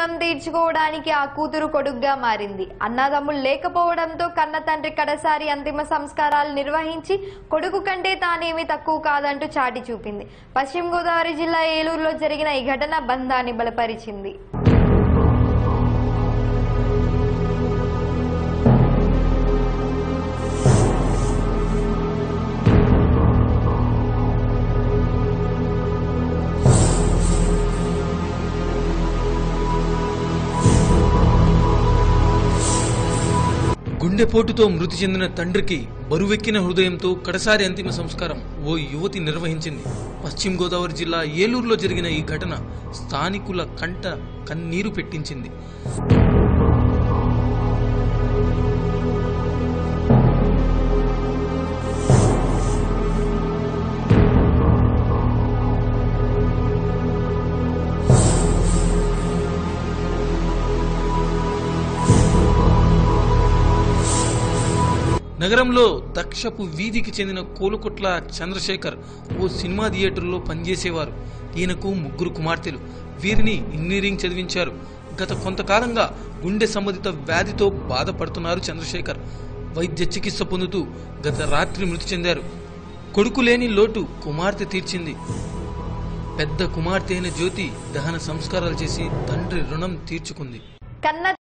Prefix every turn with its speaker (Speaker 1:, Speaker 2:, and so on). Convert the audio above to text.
Speaker 1: రుణం తీర్చుకోవడానికి ఆ కూతురు కొడుగ్గా మారింది అన్నదమ్ములు లేకపోవడంతో కన్న తండ్రి కడసారి అంతిమ సంస్కారాలు నిర్వహించి కొడుకు కంటే తానేమీ తక్కువ కాదంటూ చాటి చూపింది పశ్చిమ గోదావరి జిల్లా ఏలూరులో జరిగిన ఈ ఘటన బంధాన్ని బలపరిచింది
Speaker 2: గుండెపోటుతో మృతి చెందిన తండ్రికి బరువెక్కిన హృదయంతో కడసారి అంతిమ సంస్కారం ఓ యువతి నిర్వహించింది పశ్చిమ గోదావరి జిల్లా ఏలూరులో జరిగిన ఈ ఘటన స్థానికుల కంట కన్నీరు పెట్టించింది నగరంలో దక్షపు వీధికి చెందిన కోలుకొట్ల చంద్రశేఖర్ ఓ సినిమా థియేటర్లో పనిచేసేవారు ఈయనకు ముగ్గురు కుమార్తెలు వీరిని ఇంజనీరింగ్ చదివించారు గత కొంతకాలంగా గుండె సంబంధిత వ్యాధితో బాధపడుతున్నారు చంద్రశేఖర్ వైద్య చికిత్స పొందుతూ గత రాత్రి మృతి చెందారు కొడుకు లేని లోటు కుమార్తె తీర్చింది పెద్ద కుమార్తె అయిన జ్యోతి దహన సంస్కారాలు చేసి తండ్రి రుణం తీర్చుకుంది
Speaker 1: కన్న